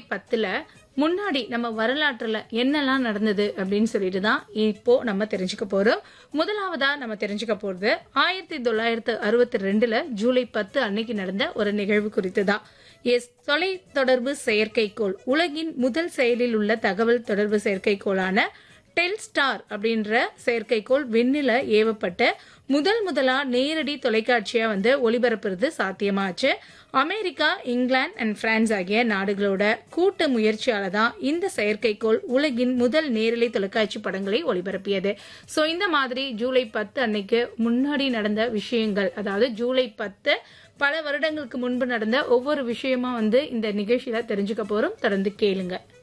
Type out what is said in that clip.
பத்துல முன்னாடி நம்ம வரலாற்றுல என்னெல்லாம் நடந்தது அப்படின்னு சொல்லிட்டு தான் இப்போ நம்ம தெரிஞ்சுக்க போறோம் முதலாவதா நம்ம தெரிஞ்சுக்க போறது ஆயிரத்தி தொள்ளாயிரத்து அறுபத்தி ரெண்டுல ஜூலை பத்து அன்னைக்கு நடந்த ஒரு நிகழ்வு குறித்து தான் எஸ் தொலை தொடர்பு செயற்கைக்கோள் உலகின் முதல் செயலில் உள்ள தகவல் தொடர்பு செயற்கைக்கோளான டெல்ஸ்டார் அப்படின்ற செயற்கைக்கோள் விண்ணில ஏவப்பட்ட முதல் முதலா நேரடி தொலைக்காட்சியா வந்து ஒளிபரப்புறது சாத்தியமாச்சு அமெரிக்கா இங்கிலாந்து அண்ட் பிரான்ஸ் ஆகிய நாடுகளோட கூட்டு முயற்சியால தான் இந்த செயற்கைக்கோள் உலகின் முதல் நேரலை தொலைக்காட்சி படங்களை ஒளிபரப்பியது சோ இந்த மாதிரி ஜூலை பத்து அன்னைக்கு முன்னாடி நடந்த விஷயங்கள் அதாவது ஜூலை பத்து பல வருடங்களுக்கு முன்பு நடந்த ஒவ்வொரு விஷயமா வந்து இந்த நிகழ்ச்சியில தெரிஞ்சுக்க போறோம் தொடர்ந்து கேளுங்க